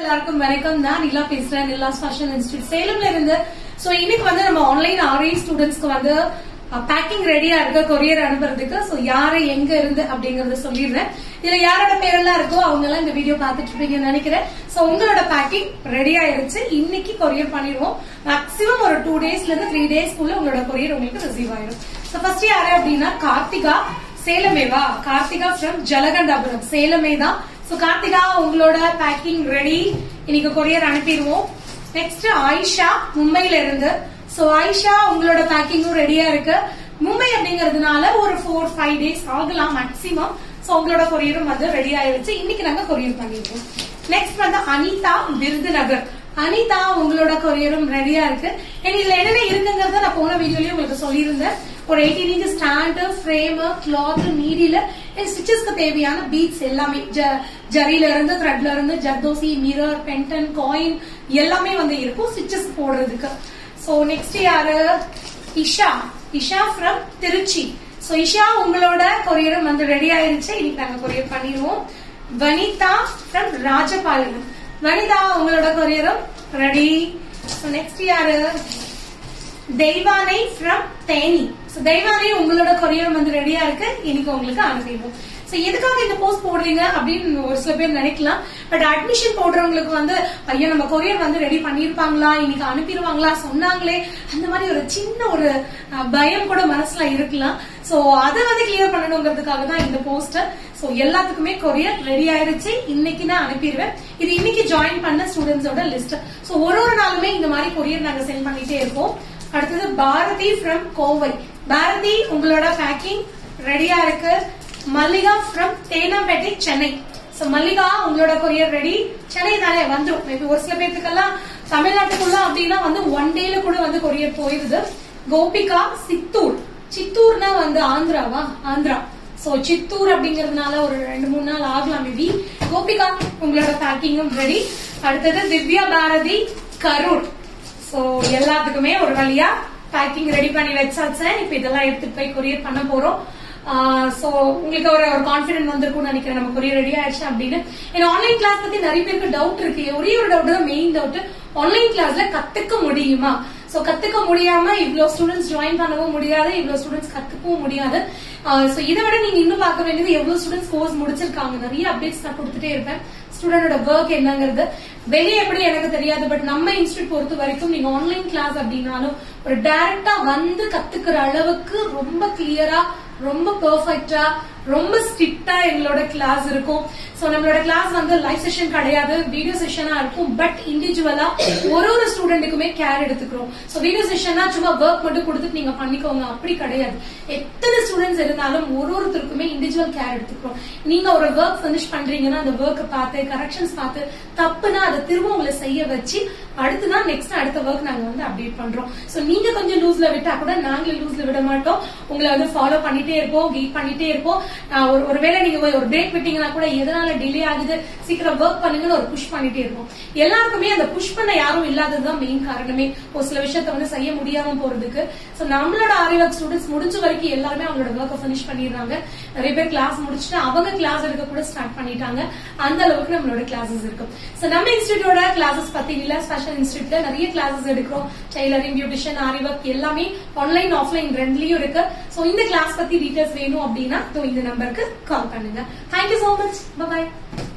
எல்லாருக்கும் வணக்கம் நான் நிலா பேசுறேன் நிலாஸ் ஃபேஷன் இன்ஸ்டியூட் சேலம்ல இருந்து சோ இன்னைக்கு வந்து நம்ம ஆன்லைன் ஆர்ஐ ஸ்டூடெண்ட்ஸ்க்கு வந்து பேக்கிங் ரெடியா இருக்கு கொரியர் அனுப்புறதுக்கு சோ யாரு எங்க இருந்து அப்படிங்கறத சொல்லிடுறேன் இதுல யாரோட பேரெல்லாம் இருக்கோ அவங்க எல்லாம் இந்த வீடியோ பாத்துட்டு இருப்பீங்கன்னு நினைக்கிறேன் சோ உங்களோட பேக்கிங் ரெடி ஆயிருச்சு இன்னைக்கு கொரியர் பண்ணிடுவோம் மேக்ஸிமம் ஒரு டூ டேஸ்ல இருந்து த்ரீ டேஸ்க்குள்ள உங்களோட கொரியர் உங்களுக்கு ரிசீவ் ஆயிடும் சோ ஃபர்ஸ்ட் யாரு அப்படின்னா கார்த்திகா சேலமேவா கார்த்திகா ஃப்ரம் ஜலகண்டாபுரம் சேலமே தான் சோ கார்த்திகா உங்களோட பேக்கிங் ரெடி இன்னைக்கு கொரியர் அனுப்பிடுவோம் நெக்ஸ்ட் ஆயிஷா மும்பைல இருந்து சோ ஆயிஷா உங்களோட பேக்கிங்கும் ரெடியா இருக்கு மும்பை அப்படிங்கறதுனால ஒரு ஃபோர் ஃபைவ் டேஸ் ஆகலாம் மேக்ஸிமம் சோ உங்களோட கொரியரும் வந்து ரெடி ஆயிருச்சு இன்னைக்கு நாங்க கொரியர் பண்ணிடுவோம் நெக்ஸ்ட் வந்து அனிதா விருதுநகர் அனிதா உங்களோட கொரியரும் ரெடியா இருக்கு And இதுல என்னென்ன இருக்குங்கிறத நான் போன வீடியோலயும் உங்களுக்கு சொல்லியிருந்தேன் ஒரு eighteen inch stand frame cloth needle ஸ்டிச்சஸ்க்கு தேவையான பீட்ஸ் எல்லாமே ஜ- ஜரியில இருந்து த்ரெட்ல இருந்து ஜர்தோசி மிரர் பென்டன் காயின் எல்லாமே வந்து இருக்கும் ஸ்டிச்சஸ் போடுறதுக்கு சோ நெக்ஸ்ட் யாரு இஷா இஷா ஃப்ரம் திருச்சி சோ இஷா உங்களோட கொரியரும் வந்து ரெடி ஆயிருச்சு இன்னைக்கு நாங்க கொரியர் பண்ணிடுவோம் வனிதா ஃப்ரம் ராஜபாளையம் வனிதா உங்களோட கொரியரும் ரெடி நெக்ஸ்ட் யாரு தெய்வானை ஃப்ரம் தேனி சோ தெய்வானை உங்களோட கொரியர் வந்து ரெடியா இருக்கு இன்னைக்கு உங்களுக்கு அனுப்பிடுவோம் சோ எதுக்காக இந்த போஸ்ட் போடுறீங்க அப்படின்னு ஒரு சில பேர் நினைக்கலாம் பட் அட்மிஷன் போடுறவங்களுக்கு வந்து ஐயோ நம்ம கொரியர் வந்து ரெடி பண்ணிருப்பாங்களா இன்னைக்கு அனுப்பிடுவாங்களா சொன்னாங்களே அந்த மாதிரி ஒரு சின்ன ஒரு அஹ், பயம் கூட மனசுல இருக்கலாம் சோ அதை வந்து கிளியர் பண்ணணுங்கிறதுக்காக தான் இந்த போஸ்ட் சோ எல்லாத்துக்குமே கொரியர் ரெடி ஆயிருச்சு இன்னைக்கு நான் அனுப்பிடுவேன் இது இன்னைக்கு ஜாயின் பண்ண ஸ்டூடெண்ட்ஸோட லிஸ்ட் சோ ஒரு ஒரு நாளுமே இந்த மாதிரி கொரியர் நாங்க சென்ட் பண்ணிட்டே இருப்போம் அடுத்தது பாரதி ஃப்ரம் கோவை பாரதி உங்களோட பேக்கிங் ரெடியா இருக்கு மல்லிகா ஃப்ரம் தேனாம்பேட்டை சென்னை சோ மல்லிகா உங்களோட கொரியர் ரெடி சென்னை தானே வந்துரும் மேபி ஒரு சில பேர்த்துக்கெல்லாம் தமிழ்நாட்டுக்குள்ள அப்படின்னா வந்து ஒன் டேல கூட வந்து கொரியர் போயிருது கோபிகா சித்தூர் சித்தூர்னா வந்து ஆந்திராவா ஆந்திரா சோ சித்தூர் அப்படிங்கறதுனால ஒரு ரெண்டு மூணு நாள் ஆகலாம் மேபி கோபிகா உங்களோட பேக்கிங்கும் ரெடி அடுத்தது திவ்யா பாரதி கரூர் சோ எல்லாத்துக்குமே ஒரு வழியா பேக்கிங் ரெடி பண்ணி வச்சாச்சு இப்ப இதெல்லாம் எடுத்துட்டு போய் கொரியர் பண்ண போறோம் சோ உங்களுக்கு ஒரு ஒரு கான்பிடன்ட் வந்திருக்கும்னு நினைக்கிறேன் நம்ம கொரியர் ரெடி ஆயிடுச்சு அப்படின்னு ஏன்னா ஆன்லைன் கிளாஸ் பத்தி நிறைய பேருக்கு டவுட் இருக்கு ஒரே ஒரு டவுட் தான் மெயின் டவுட் ஆன்லைன் கிளாஸ்ல கத்துக்க முடியுமா சோ கத்துக்க முடியாம இவ்ளோ ஸ்டூடெண்ட்ஸ் ஜாயின் பண்ணவும் முடியாது இவ்ளோ ஸ்டூடெண்ட்ஸ் கத்துக்கவும் முடியாது சோ இதை விட நீங்க இன்னும் பார்க்க வேண்டியது எவ்வளவு ஸ்டூடெண்ட்ஸ் கோர்ஸ் முடிச்சிருக்காங்க நிறைய அப்டேட்ஸ் நான் கொடுத்துட்டே இருப்பேன் ஸ்டூடெண்டோட ஒர்க் என்னங்கிறது வெளியே எப்படி எனக்கு தெரியாது பட் நம்ம இன்ஸ்டியூட் பொறுத்த வரைக்கும் நீங்க ஆன்லைன் கிளாஸ் அப்படின்னாலும் ஒரு டைரக்டா வந்து கத்துக்கிற அளவுக்கு ரொம்ப கிளியரா ரொம்ப பெர்ஃபெக்டா ரொம்ப ஸ்ட்ரிக்டா எங்களோட கிளாஸ் இருக்கும் சோ நம்மளோட கிளாஸ் வந்து லைவ் செஷன் கிடையாது வீடியோ செஷனா இருக்கும் பட் இண்டிவிஜுவலா ஒரு ஒரு ஸ்டூடெண்ட்டுக்குமே கேர் எடுத்துக்கிறோம் சோ வீடியோ செஷனா சும்மா ஒர்க் மட்டும் கொடுத்துட்டு நீங்க பண்ணிக்கோங்க அப்படி கிடையாது எத்தனை ஸ்டூடெண்ட்ஸ் இருந்தாலும் ஒரு ஒருத்தருக்குமே இண்டிவிஜுவல் கேர் எடுத்துக்கிறோம் நீங்க ஒரு ஒர்க் ஃபினிஷ் பண்றீங்கன்னா அந்த ஒர்க்கை பார்த்து கரெக்ஷன்ஸ் பார்த்து தப்புனா அதை திரும்ப உங்களை செய்ய வச்சு அடுத்துதான் நெக்ஸ்ட் அடுத்த ஒர்க் நாங்க வந்து அப்டேட் பண்றோம் சோ நீங்க கொஞ்சம் லூஸ்ல விட்டா கூட நாங்க லூஸ்ல விட மாட்டோம் உங்களை வந்து ஃபாலோ பண்ணிட்டே இருப்போம் கீட் பண்ணிட்டே இருப்போம் ஆஹ் ஒரு ஒருவேளை நீங்க ஒரு பிரேக் விட்டீங்கன்னா கூட எதனால டிலே ஆகுது சீக்கிரம் ஒர்க் பண்ணுங்கன்னு ஒரு புஷ் பண்ணிட்டே இருப்போம் எல்லாருக்குமே அந்த புஷ் பண்ண யாரும் இல்லாததுதான் மெயின் காரணமே ஒரு சில விஷயத்த வந்து செய்ய முடியாம போறதுக்கு சோ நம்மளோட ஆரி ஒர்க் ஸ்டூடெண்ட்ஸ் முடிஞ்ச வரைக்கும் எல்லாருமே அவங்களோட ஒர்க்கை ஃபினிஷ் பண்ணிடுறாங்க நிறைய பேர் கிளாஸ் முடிச்சுட்டு அவங்க கிளாஸ் எடுக்க கூட ஸ்டார்ட் பண்ணிட்டாங்க அந்த அளவுக்கு நம்மளோட கிளாஸஸ் இருக்கும் சோ நம்ம இன்ஸ்டியூட்டோட கிளாஸஸ் பத்தி நிலாஸ் ஃபேஷன் இன்ஸ்டியூட்ல நிறைய கிளாஸஸ் எடுக்கிறோம் டெய்லரிங் பியூட்டிஷியன் ஆரி ஒர்க் எல்லாமே ஆன்லைன் ஆஃப்லைன் ரெண்டுலயும் இருக்கு சோ இந்த கிளாஸ் பத்தி டீடைல்ஸ் வேணும் அப்படின்னா இதோ இந்த நம்பருக்கு கால் பண்ணுங்க தேங்க்யூ சோ மச் பாய்